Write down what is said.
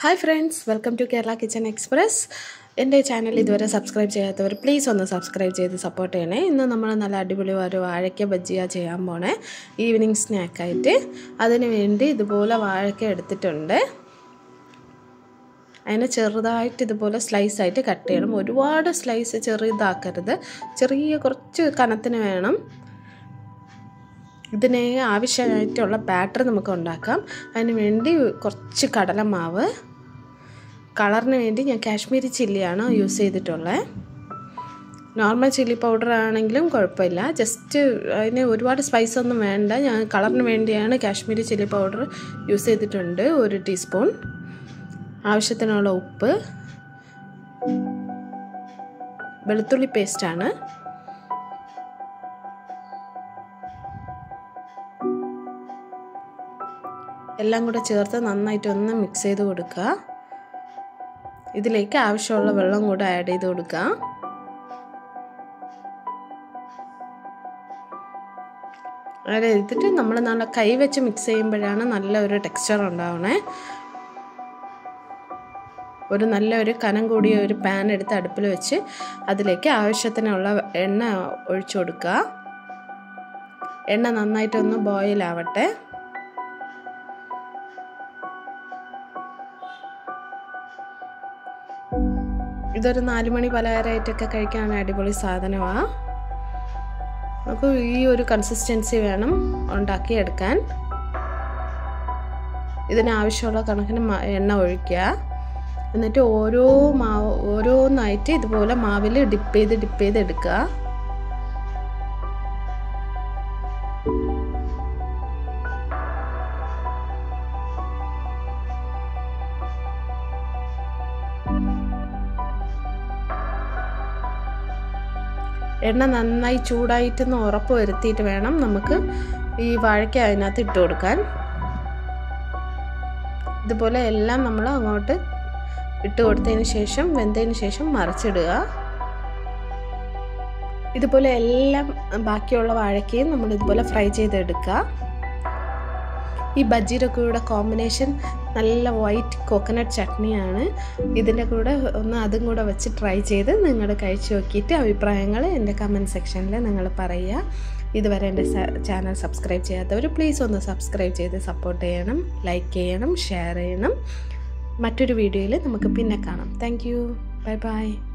hi friends welcome to Kerala kitchen express എൻ്റെ channel ഇതുവരെ subscribe ചെയ്യാത്തവർ പ്ലീസ് ഒന്ന് സബ്സ്ക്രൈബ് ചെയ്ത് സപ്പോർട്ട് ചെയ്യണേ ഇന്ന് നമ്മൾ നല്ല അടിപൊളി ഒരു വാഴയ്ക്ക ബജ്ജിയ ചെയ്യാൻ പോണേ ഈവനിങ് സ്നാക്കായിട്ട് അതിന് വേണ്ടി ഇതുപോലെ വാഴയ്ക്ക എടുത്തിട്ടുണ്ട് അതിനെ ചെറുതായിട്ട് ഇതുപോലെ സ്ലൈസ് ആയിട്ട് കട്ട് ചെയ്യണം ഒരുപാട് സ്ലൈസ് ചെറുതാക്കരുത് ചെറിയ കുറച്ച് കനത്തിന് വേണം ഇതിന് ആവശ്യമായിട്ടുള്ള ബാറ്റർ നമുക്ക് ഉണ്ടാക്കാം അതിന് വേണ്ടി കുറച്ച് കടലമാവ് കളറിന് വേണ്ടി ഞാൻ കാശ്മീരി ചില്ലിയാണ് യൂസ് ചെയ്തിട്ടുള്ളത് നോർമൽ ചില്ലി പൗഡർ ആണെങ്കിലും കുഴപ്പമില്ല ജസ്റ്റ് അതിന് ഒരുപാട് സ്പൈസ് ഒന്നും വേണ്ട ഞാൻ കളറിന് വേണ്ടിയാണ് കാശ്മീരി ചില്ലി പൗഡർ യൂസ് ചെയ്തിട്ടുണ്ട് ഒരു ടീസ്പൂൺ ആവശ്യത്തിനുള്ള ഉപ്പ് വെളുത്തുള്ളി പേസ്റ്റാണ് എല്ലാം കൂടെ ചേർത്ത് നന്നായിട്ട് ഒന്ന് മിക്സ് ചെയ്ത് കൊടുക്കുക ഇതിലേക്ക് ആവശ്യമുള്ള വെള്ളം കൂടെ ആഡ് ചെയ്ത് കൊടുക്കുക ആഡ് ചെയ്തിട്ട് നമ്മൾ നല്ല കൈ വെച്ച് മിക്സ് ചെയ്യുമ്പോഴാണ് നല്ല ഒരു ടെക്സ്ചർ ഉണ്ടാവണേ ഒരു നല്ല ഒരു കനം കൂടിയ ഒരു പാൻ എടുത്ത് അടുപ്പിൽ വെച്ച് അതിലേക്ക് ആവശ്യത്തിനുള്ള എണ്ണ ഒഴിച്ചു കൊടുക്കുക എണ്ണ നന്നായിട്ടൊന്ന് ബോയിൽ ആവട്ടെ ഇതൊരു നാല് മണി പലഹാരമായിട്ടൊക്കെ കഴിക്കാൻ അടിപൊളി സാധനമാണ് നമുക്ക് ഈ ഒരു കൺസിസ്റ്റൻസി വേണം ഉണ്ടാക്കിയെടുക്കാൻ ഇതിനാവശ്യമുള്ള കണക്കിന് എണ്ണ ഒഴിക്കുക എന്നിട്ട് ഓരോ മാവ് ഓരോന്നായിട്ട് ഇതുപോലെ മാവിൽ ഡിപ്പ് ചെയ്ത് ഡിപ്പ് ചെയ്ത് എടുക്കുക എണ്ണ നന്നായി ചൂടായിട്ടെന്ന് ഉറപ്പ് വരുത്തിയിട്ട് വേണം നമുക്ക് ഈ വാഴയ്ക്ക അതിനകത്ത് ഇട്ട് കൊടുക്കാൻ ഇതുപോലെ എല്ലാം നമ്മൾ അങ്ങോട്ട് ഇട്ട് കൊടുത്തതിന് ശേഷം വെന്തതിന് ശേഷം മറിച്ചിടുക ഇതുപോലെ എല്ലാം ബാക്കിയുള്ള വാഴയ്ക്കയും നമ്മൾ ഇതുപോലെ ഫ്രൈ ചെയ്തെടുക്കുക ഈ ബജ്ജിയുടെ കൂടെ കോമ്പിനേഷൻ നല്ല വൈറ്റ് കോക്കനട്ട് ചട്നിയാണ് ഇതിൻ്റെ കൂടെ ഒന്ന് അതും കൂടെ വെച്ച് ട്രൈ ചെയ്ത് നിങ്ങൾ കഴിച്ച് നോക്കിയിട്ട് അഭിപ്രായങ്ങൾ എൻ്റെ കമൻറ്റ് സെക്ഷനിൽ നിങ്ങൾ പറയുക ഇതുവരെ എൻ്റെ ചാനൽ സബ്സ്ക്രൈബ് ചെയ്യാത്തവർ പ്ലീസ് ഒന്ന് സബ്സ്ക്രൈബ് ചെയ്ത് സപ്പോർട്ട് ചെയ്യണം ലൈക്ക് ചെയ്യണം ഷെയർ ചെയ്യണം മറ്റൊരു വീഡിയോയിൽ നമുക്ക് പിന്നെ കാണാം താങ്ക് യു ബൈ ബൈ